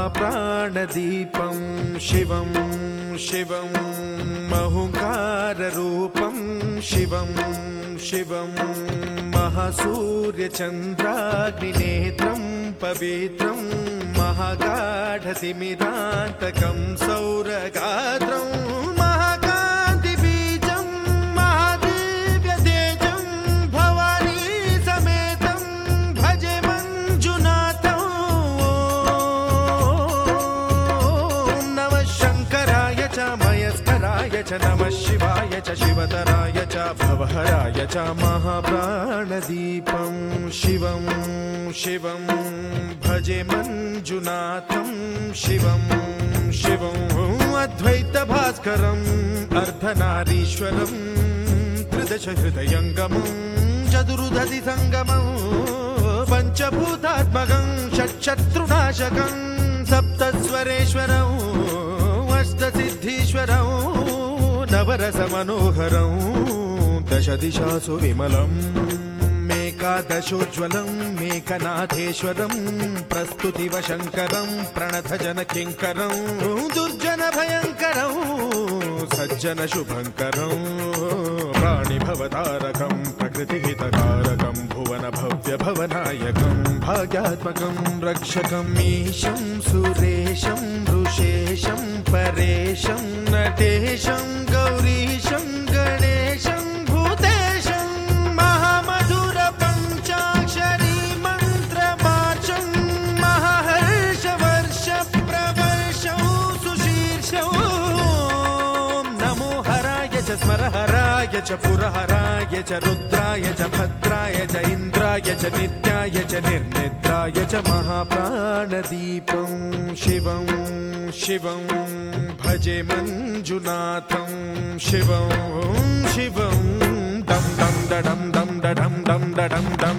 महाप्राणदीपं शिवं शिवं महुकाररूपं शिवं शिवं महासूर्यचन्द्राग्निनेत्रं पवित्रं महागाढतिमिरान्तकं सौरगात्रं महाकान्तिबीजं महादिव्यतेजं भवानी समेतं भजे मञ्जुनाथं ॐ नमः शङ्कराय च मयस्कराय च नमः शिवाय च शिवतराय च भवहराय च महाप्राणदीपं शिवं शिवं भजे मञ्जुनाथं शिवं शिवम् अद्वैतभास्करम् अर्धनारीश्वरम् त्रिदश हृदयङ्गमं चतुर्दधि सङ्गमं पञ्चभूतात्मकं षट्शत्रुनाशकं सप्तस्वरेश्वरम् अष्टसिद्धीश्वरं नवरसमनोहरं दश दिशासु विमलम् मेकादशोज्ज्वलं मेकनाथेश्वरं प्रस्तुतिव शङ्करं प्रणतजनकिङ्करं दुर्जनभयङ्करं सज्जनशुभङ्करं प्राणिभवतारकं प्रकृतिहितकारकं भुवनभव्यभवनायकं भाग्यात्मकं रक्षकम् ईशं सुरेशं ऋषेशं परेशं नटेशं गौरीशं गणेशं भूतेशं महामधुर पञ्चाक्षरी मन्त्रमार्चं महाहर्षवर्ष प्रवर्षौ सुशीर्षौ नमो हराय च स्मरहराय च पुरहराय च रुद्राय च भद्राय च इन्द्राय च नित्याय च निर्निद्राय च महाप्राणदीपं शिवं शिवं भजे मञ्जुनाथं शिवं शिवं दं दं दडं दं डडं दं डडं दं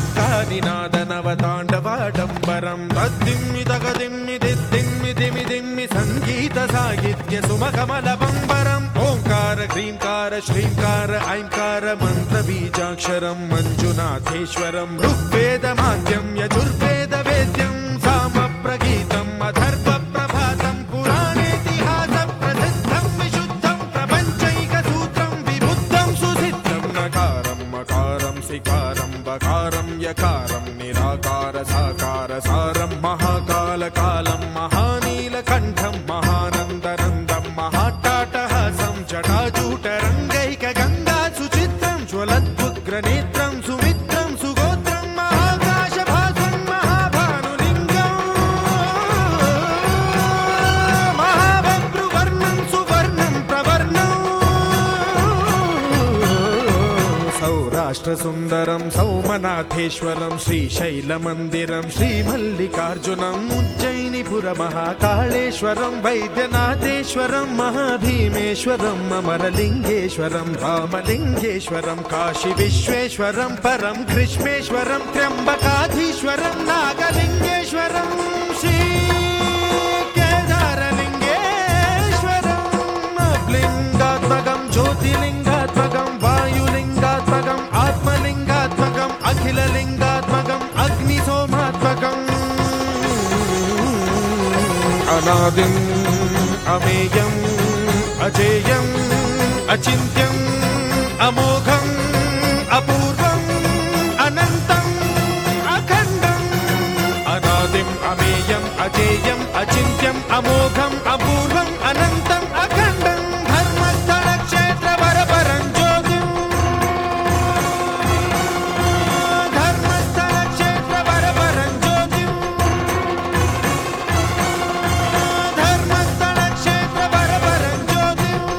डठक्कादिनादनवताण्डवाडम्बरं तद्दिम्मि तगदिम्मि दिद्दिम्मि दिमि दिम्मि सङ्गीतसाहित्य सुमकमलबम्बरम् ओङ्कार क्रीङ्कार श्रीङ्कार ऐङ्कार मन्त्रबीजाक्षरं मञ्जुनाथेश्वरं ऋग्वेदमाद्यं यजुर्वेदवेद्यं सामप्रगीतम् अथर्वप्रभातं पुराणेतिहासप्रसिद्धं विशुद्धं प्रपञ्चैकसूत्रं विबुद्धं सुसिद्धं नकारं मकारं सिकारं बकारं यकारं निराकार साकार सारं महाकालकालं महानीलकण्ठं महानन्दनन्दं महाट्टाटहासं जटाजूटरङ्गैकगङ्गा सुचित्रं ज्वलद्भुग्रनेत्रं सुमित्रं सुगोत्रं महाकाशभासं महाभानुलिङ्गम् महाबभ्रुवर्णं सुवर्णं प्रवर्णम् सौराष्ट्रसुन्दरं सौमनाथेश्वरं श्रीशैलमन्दिरं श्रीमल्लिकार्जुनम् उज्जयिनिपुरमहाकाळेश्वरं वैद्यनाथेश्वरं महाभीमेश्वरम् अमरलिङ्गेश्वरं रामलिङ्गेश्वरं काशीविश्वेश्वरं परं कृष्णेश्वरं त्र्यम्बकाधीश्वरं नागलिङ्गेश्वरं श्री केदारलिङ्गेश्वरम् लिङ्गात्मकं ज्योतिलिङ्गात्मकं वायुलिङ्गात्मकम् आत्मलिङ्गात्मकम् अखिललिङ्गात्मकम् अग्निसोमात्मकम् अनादिम् अमेयम् अजेयम् अचिन्त्यम् अमोघम् अपूर्वम् अनन्तम् अखण्डम् अनादिम् अमेयम् अजेयम् अचिन्त्यम् अमोघम् अपूर्वम् अनन्तम् अखण्डम् धर्मस्थलक्षेत्रवरपरं ज्योतिम् धर्मस्थलक्षेत्रवरपरं ज्योतिम् धर्मस्थलक्षेत्रवरपरं ज्योतिम्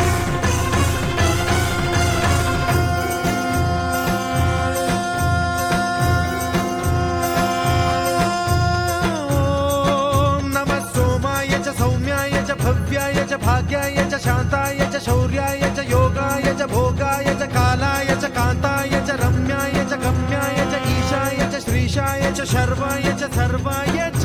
ॐ नमः सोमाय च सौम्याय च भव्याय च भाग्याय च शान्ताय च शौर्याय च योगाय च भोगाय च कालाय च कान्ताय च रम्याय च गम्याय च ईशाय च श्रीशाय च शर्वाय च सर्वाय च